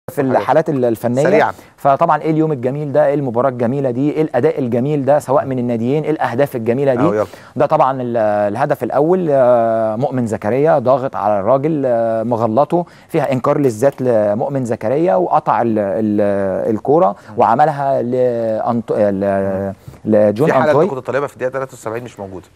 في الحالات ال- الفنيه سريعاً. فطبعا ايه اليوم الجميل ده ايه المباراه الجميله دي ايه الاداء الجميل ده سواء من الناديين ايه الاهداف الجميله أهو دي يلا. ده طبعا ال- الهدف الاول آه، مؤمن زكريا ضاغط على الراجل آه، مغلطه فيها انكار للذات لمؤمن زكريا وقطع ال- ال- الكوره وعملها لأنط... ل- لجون في حاله انت انطوي كنت طالبها في الدقيقه 73 مش موجوده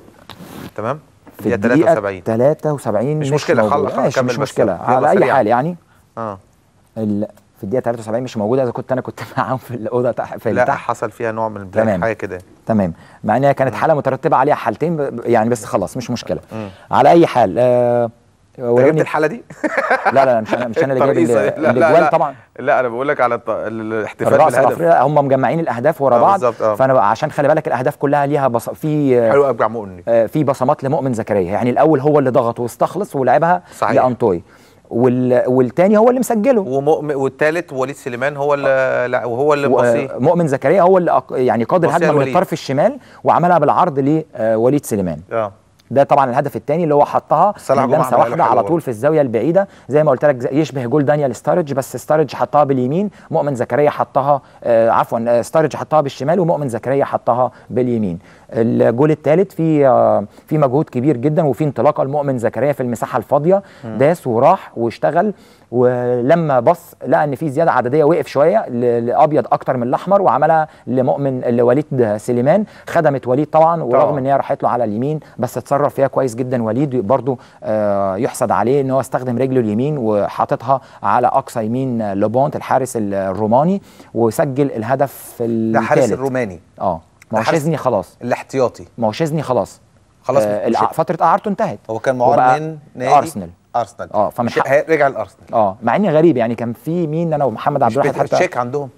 تمام في الدقيقه الدقيقه 73 73 مش مش, مشكلة، خل- موجودة. خل- ماشي كمل مش بس. مشكله يلا على اي سريعاً. حال يعني اه ال... في الدقيقه 73 مش موجوده اذا كنت انا كنت معاهم في الاوضه تحت في لا تحت حصل فيها نوع من البلاك تمام. حاجه كده تمام مع انها كانت حاله مترتبه عليها حالتين ب- يعني بس خلاص مش مشكله مم. على اي حال آه انت ولو جبت إني- الحاله دي لا لا لا مش انا مش انا اللي جايب الترقيصة ال- دي. لا لا الاجوال لا طبعا لا انا بقول لك على الط- الاحتفال الرأس بالهدف الافريقي هم مجمعين الاهداف ورا آه، بعض بالظبط، آه. فانا بقى عشان خلي بالك الاهداف كلها ليها بص... في حلو قوي مؤمن آه، في بصمات لمؤمن زكريا يعني الاول هو اللي ضغط واستخلص ولعبها صحيح. لانطوي وال... والتاني هو اللي مسجله ومؤمن والثالث وليد سليمان هو اللي لا وهو اللي و- مبصيه مؤمن زكريا هو اللي أق... يعني قاد بصيها الهجمه من لوليد. الطرف الشمال وعملها بالعرض لوليد سليمان اه ده طبعا الهدف الثاني اللي هو حطها صلاح من جمعة لمسه عملها واحده حلو على برضه. طول في الزاويه البعيده زي ما قلت لك زي- يشبه جول دانيال ستارج بس ستارج حطها باليمين مؤمن زكريا حطها آه عفوا آه، ستارج حطها بالشمال ومؤمن زكريا حطها باليمين الجول الثالث في آه في مجهود كبير جدا وفي انطلاقه لمؤمن زكريا في المساحه الفاضيه داس وراح واشتغل ولما بص لقى ان في زياده عدديه وقف شويه ل- لابيض اكتر من الاحمر وعملها لمؤمن لوليد سليمان خدمت وليد طبعا ورغم طبعاً. ان هي راحت له على اليمين بس اتصرف فيها كويس جدا وليد برضو آه يحسد عليه ان هو استخدم رجله اليمين وحاططها على اقصى يمين لوبونت الحارس الروماني وسجل الهدف ده حارس الثالث الروماني اه ما هو حارس- شيزني خلاص الاحتياطي ما هو شيزني خلاص خلاص آه مش- الع- فتره اعارته انتهت هو كان وبقى معار من نادي ارسنال ارسنال اه فمن مش- حق- هي- رجع الارسنال اه مع ان غريب يعني كان في مين انا ومحمد عبد مش الواحد بيتر حتى تشيك عندهم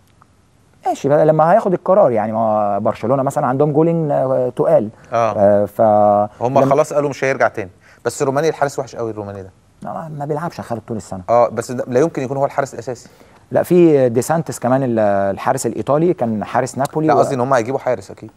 ماشي بقى لما هياخد القرار يعني ما برشلونه مثلا عندهم جولين آه، تقال اه آه ف هم لما- خلاص قالوا مش هيرجع تاني بس الروماني الحارس وحش قوي الروماني ده ما ما بيلعبش يا خالد طول السنه اه بس ده لا يمكن يكون هو الحارس الاساسي لا في ديسانتس كمان ال- الحارس الايطالي كان حارس نابولي لا و- قصدي ان هم هيجيبوا حارس اكيد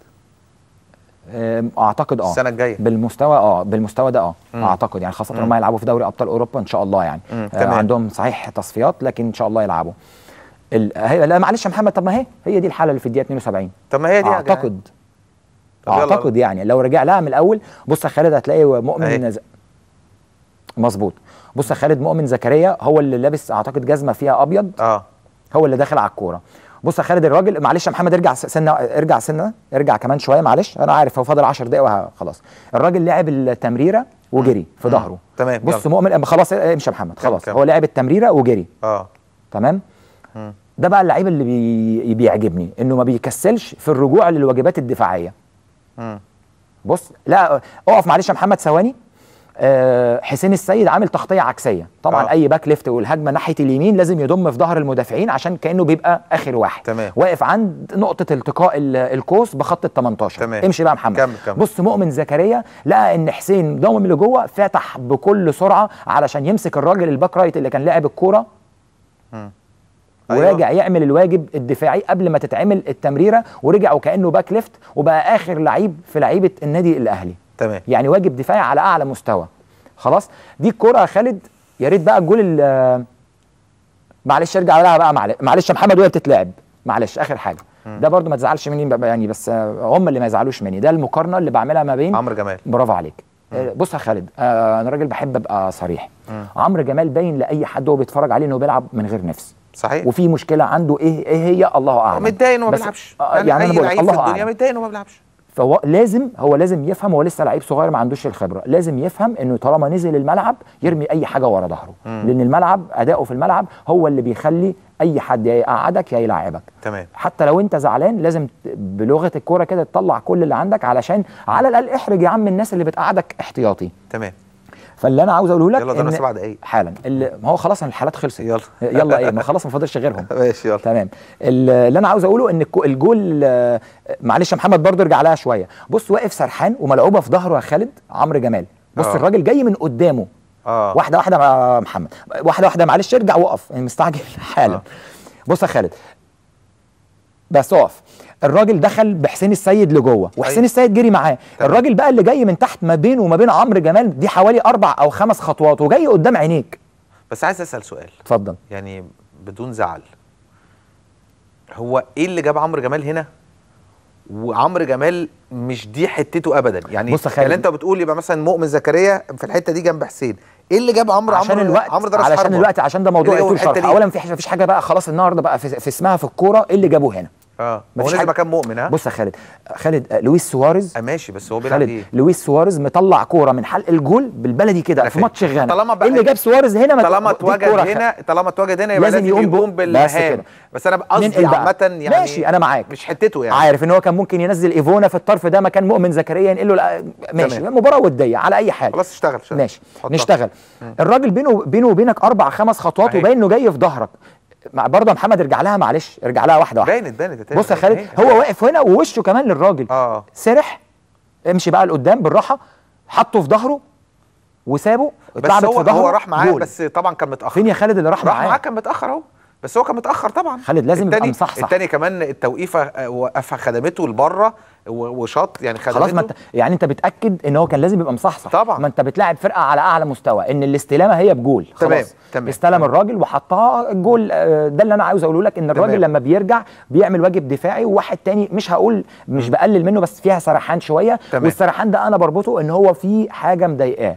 آم، اعتقد اه السنه الجايه بالمستوى اه بالمستوى ده اه مم. اعتقد يعني خاصه مم. هم يلعبوا في دوري ابطال اوروبا ان شاء الله يعني مم، آه تمام. عندهم صحيح تصفيات لكن ان شاء الله يلعبوا ال... هي... لا معلش يا محمد طب ما هي هي دي الحاله اللي في الدقيقه 72 طب ما هي دي يا جدعان. اعتقد طب يلا. اعتقد يعني لو رجع لها من الاول بص يا خالد هتلاقي مؤمن أهي. ز... مظبوط بص يا خالد مؤمن زكريا هو اللي لابس اعتقد جزمه فيها ابيض اه هو اللي داخل على الكوره بص يا خالد الراجل معلش يا محمد ارجع س- سنه ارجع سنه ارجع كمان شويه معلش انا عارف هو فاضل 10 دقايق وه- خلاص الراجل لعب التمريره وجري في مم. ظهره تمام بص يلا. مؤمن خلاص امشي يا محمد كمل، خلاص كمل. هو لعب التمريره وجري اه تمام مم. ده بقى اللعيب اللي بي... بيعجبني انه ما بيكسلش في الرجوع للواجبات الدفاعيه مم. بص لا اقف معلش يا محمد ثواني آه، حسين السيد عامل تغطيه عكسيه طبعا آه. آه. اي باك ليفت والهجمه ناحيه اليمين لازم يضم في ظهر المدافعين عشان كانه بيبقى اخر واحد تمام. واقف عند نقطه التقاء ال- القوس بخط ال 18 تمام. امشي بقى يا محمد كمل، كمل. بص مؤمن زكريا لقى ان حسين ضامم لجوه فتح بكل سرعه علشان يمسك الراجل الباك رايت اللي كان لاعب الكوره أيوة. وراجع يعمل الواجب الدفاعي قبل ما تتعمل التمريره ورجع وكانه باك ليفت وبقى اخر لعيب في لعيبه النادي الاهلي تمام يعني واجب دفاعي على اعلى مستوى خلاص دي الكوره يا خالد يا ريت بقى الجول ال- معلش ارجع لها بقى معلش معلش يا محمد وهي بتتلعب معلش اخر حاجه ده برضو ما تزعلش مني بقى يعني بس آه، هم اللي ما يزعلوش مني ده المقارنه اللي بعملها ما بين عمرو جمال برافو عليك آه، بص يا خالد آه، انا راجل بحب ابقى صريح مم. عمرو جمال باين لاي حد هو بيتفرج عليه انه بيلعب من غير نفس صحيح وفي مشكله عنده ايه ايه هي الله اعلم متضايق انه ما بس- بيلعبش آه، يعني انا أي بقول لك لعيب الله في الدنيا اعلم متضايق انه ما بيلعبش فهو لازم هو لازم يفهم هو لسه لعيب صغير ما عندوش الخبره لازم يفهم انه طالما نزل الملعب يرمي اي حاجه ورا ظهره مم. لان الملعب اداؤه في الملعب هو اللي بيخلي اي حد يا يقعدك يا يلعبك تمام حتى لو انت زعلان لازم ت- بلغه الكوره كده تطلع كل اللي عندك علشان على الاقل احرج يا عم الناس اللي بتقعدك احتياطي تمام فاللي انا عاوز اقوله لك يلا ده إن- سبع دقايق حالا اللي ما هو خلاص الحالات خلصت يلا. يلا ايه ما خلاص ما فاضلش غيرهم ماشي يلا تمام ال- اللي انا عاوز اقوله ان الكو- الجول آه، معلش يا محمد برضه ارجع لها شويه بص واقف سرحان وملعوبه في ظهره يا خالد عمرو جمال بص آه. الراجل جاي من قدامه اه واحده واحده يا محمد واحده واحده معلش ارجع وقف يعني مستعجل حالا آه. بص يا خالد بس اقف الراجل دخل بحسين السيد لجوه وحسين أيوة. السيد جري معاه تمام. الراجل بقى اللي جاي من تحت ما بينه وما بين عمرو جمال دي حوالي اربع او خمس خطوات وجاي قدام عينيك بس عايز اسال سؤال اتفضل يعني بدون زعل هو ايه اللي جاب عمرو جمال هنا وعمرو جمال مش دي حتته ابدا يعني بص يا خالد. يعني انت بتقول يبقى مثلا مؤمن زكريا في الحته دي جنب حسين ايه اللي جاب عمرو عشان عمرو الوقت عمرو ده راس علشان حربة. الوقت عشان ده موضوع إيه اللي هو يطول الحتة شرح دي؟ اولا في مفيش حاجه بقى خلاص النهارده بقى في, في اسمها في الكوره ايه اللي جابه هنا اه هو مفيش نزل حاجة. مكان مؤمن ها بص يا خالد خالد آه، لويس سواريز آه ماشي بس هو بيلعب خالد ايه لويس سواريز مطلع كوره من حلق الجول بالبلدي كده أنا في فاهم. ماتش غانا طالما بقى- ايه اللي جاب سواريز هنا ما طالما دي الكورة اتوجد خ- هنا طالما اتوجد هنا يبقى لازم لازم يقوم يقوم ب- بالمهام بس كده. بس انا قصدي ننقل بقى. عامه يعني ماشي انا معاك مش حتته يعني عارف ان هو كان ممكن ينزل ايفونا في الطرف ده مكان مؤمن زكريا ينقل له لا- ماشي تمام. مباراه وديه على اي حال خلاص اشتغل اشتغل. ماشي حطها. نشتغل الراجل بينه بينه وبينك اربع خمس خطوات أهي. وباين انه جاي في ظهرك مع- برضه يا محمد ارجع لها معلش ارجع لها واحده واحده بانت بانت يا تامر. بص يا خالد أهي. هو واقف هنا ووشه كمان للراجل اه سرح امشي بقى لقدام بالراحه حطه في ظهره وسابه بس اتلعبت هو في ظهره هو راح معاه جول. بس طبعا كان متاخر فين يا خالد اللي راح راح معاه معاه كان متاخر اهو بس هو كان متاخر طبعا خالد لازم يبقى التاني مصحصح. التاني كمان التوقيفه آه، وقفها خدمته لبره و- وشاط يعني خدمته خلاص ما انت يعني انت بتاكد ان هو كان لازم يبقى مصحصح طبعا. ما انت بتلاعب فرقه على اعلى مستوى ان الاستلامه هي بجول خلاص تمام، تمام. استلم الراجل وحطها الجول آه، ده اللي انا عاوز اقوله لك ان الراجل تمام. لما بيرجع بيعمل واجب دفاعي وواحد تاني مش هقول مش بقلل منه بس فيها سرحان شويه تمام. والسرحان ده انا بربطه ان هو في حاجه مضايقاه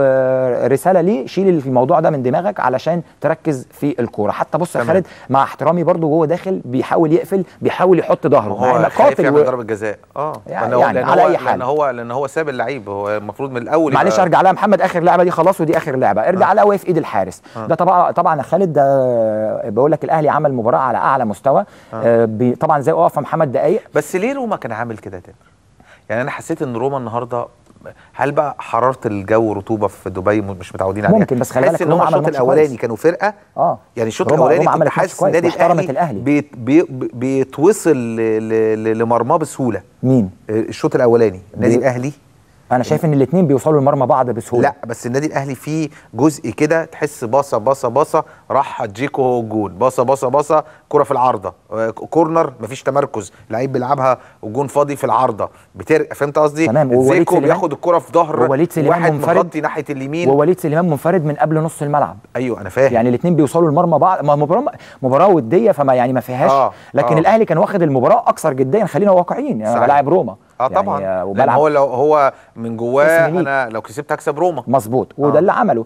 ورساله ليه شيل الموضوع ده من دماغك علشان تركز في الكوره حتى بص يا تمام. خالد مع احترامي برضو وهو داخل بيحاول يقفل بيحاول يحط ما ظهره مع هو إنك خايف قاتل يعمل و- ضربه جزاء اه يعني- لأن هو- يعني لأن على هو- أي حال. لان هو لان هو ساب اللعيب هو المفروض من الاول معلش يبقى- ارجع لها يا محمد اخر لعبه دي خلاص ودي اخر لعبه ارجع لها وهي في ايد الحارس ده طبعا طبعا يا خالد ده بقول لك الاهلي عمل مباراه على اعلى مستوى آه. بي- طبعا زي وقف محمد دقايق بس ليه روما كان عامل كده يا تامر؟ يعني انا حسيت ان روما النهارده هل بقى حراره الجو رطوبه في دبي م- مش متعودين عليها ممكن، بس خلي تحس بالك ان روما هم عمل الشوط ماتش الاولاني كويس. كانوا فرقه اه يعني الشوط روما- الاولاني روما كنت عملت ماتش حاسس كويس النادي واحترمت الاهلي الأهلي. بيت بي بي- بيتوصل ل- ل- ل- لمرماه بسهوله مين آه، الشوط الاولاني النادي بي- الاهلي انا شايف ان الاثنين بيوصلوا لمرمى بعض بسهوله لا بس النادي الاهلي فيه جزء كده تحس باصه باصه باصه راح جيكو جون باصه باصه باصه كره في العارضه آه، كورنر مفيش تمركز لعيب بيلعبها وجون فاضي في العارضه بترقى فهمت قصدي تمام، ووليد زيكو سليمان- بياخد الكره في ظهر ووليد سليمان واحد منفرد. مغطي ناحيه اليمين ووليد سليمان منفرد من قبل نص الملعب ايوه انا فاهم يعني الاثنين بيوصلوا لمرمى بعض ما مباراه مباراه وديه فما يعني ما فيهاش آه، لكن آه. الاهلي كان واخد المباراه اكثر جديا خلينا واقعيين يعني انا صحيح. بلاعب روما اه يعني طبعا آه، لان وبلعب هو لو هو من جواه اسم ليك. انا لو كسبت هكسب روما مظبوط وده آه. اللي عمله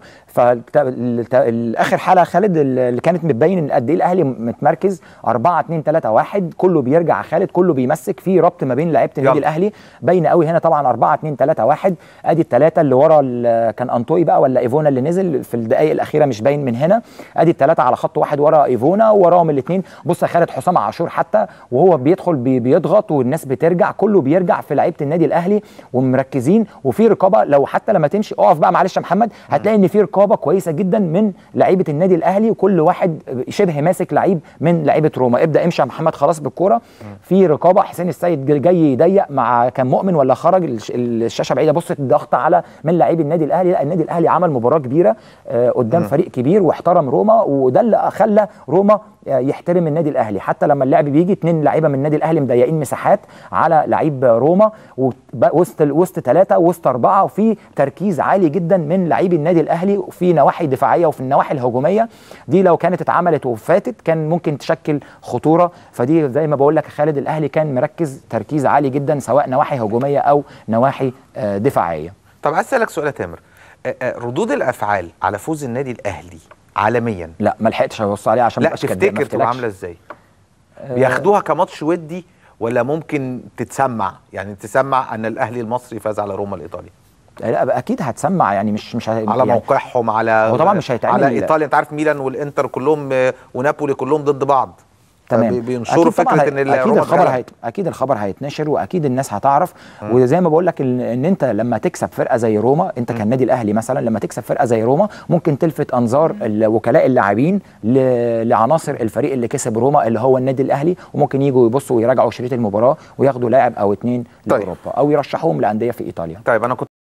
فالاخر حاله خالد اللي كانت متبين ان قد ايه الاهلي متمركز 4 2 3 1 كله بيرجع خالد كله بيمسك في ربط ما بين لعيبه النادي يلا. الاهلي باينه قوي هنا طبعا 4 2 3 1 ادي الثلاثه اللي ورا ال- كان انطوي بقى ولا ايفونا اللي نزل في الدقائق الاخيره مش باين من هنا ادي الثلاثه على خط واحد ورا ايفونا ووراهم الاثنين بص يا خالد حسام عاشور حتى وهو بيدخل بي بيضغط والناس بترجع كله بيرجع في لعيبه النادي الاهلي ومركزين وفي رقابه لو حتى لما تمشي اقف بقى معلش يا محمد هتلاقي ان في رقابه كويسه جدا من لعيبه النادي الاهلي وكل واحد شبه ماسك لعيب من لعيبه روما ابدا امشي يا محمد خلاص بالكوره في رقابه حسين السيد جاي يضيق مع كان مؤمن ولا خرج الش- الشاشه بعيده بص الضغط على من لعيب النادي الاهلي لا النادي الاهلي عمل مباراه كبيره آه، قدام فريق كبير واحترم روما وده اللي خلى روما آه، يحترم النادي الاهلي حتى لما اللعب بيجي اتنين لعيبه من النادي الاهلي مضيقين مساحات على لعيب روما وب- وسط وسط ثلاثه وسط اربعه وفي تركيز عالي جدا من لعيبي النادي الاهلي في نواحي دفاعيه وفي النواحي الهجوميه دي لو كانت اتعملت وفاتت كان ممكن تشكل خطوره فدي زي ما بقول لك يا خالد الاهلي كان مركز تركيز عالي جدا سواء نواحي هجوميه او نواحي آه، دفاعيه طب عايز اسالك سؤال يا تامر آه، آه، ردود الافعال على فوز النادي الاهلي عالميا لا ما لحقتش ابص عليه عشان ما لا أبقاش كداب، ما تفتكر تبقى أفتكرش. عامله ازاي بياخدوها كماتش ودي ولا ممكن تتسمع يعني تسمع ان الاهلي المصري فاز على روما الايطالي لا اكيد هتسمع يعني مش مش ه- على يعني موقعهم على هو طبعا مش هيتعمل- على ايطاليا انت عارف ميلان والانتر كلهم آه، ونابولي كلهم ضد بعض تمام فبي- بينشروا أكيد طبعاً فكره هي- ان اكيد روما الخبر اتغلب. هيت... اكيد الخبر هيتنشر واكيد الناس هتعرف وزي ما بقول لك ان إن انت لما تكسب فرقه زي روما انت كالنادي الاهلي مثلا لما تكسب فرقه زي روما ممكن تلفت انظار ال- وكلاء اللاعبين ل... لعناصر الفريق اللي كسب روما اللي هو النادي الاهلي وممكن يجوا يبصوا ويراجعوا شريط المباراه وياخدوا لاعب او اتنين طيب. لاوروبا او يرشحوهم لانديه في ايطاليا طيب انا كنت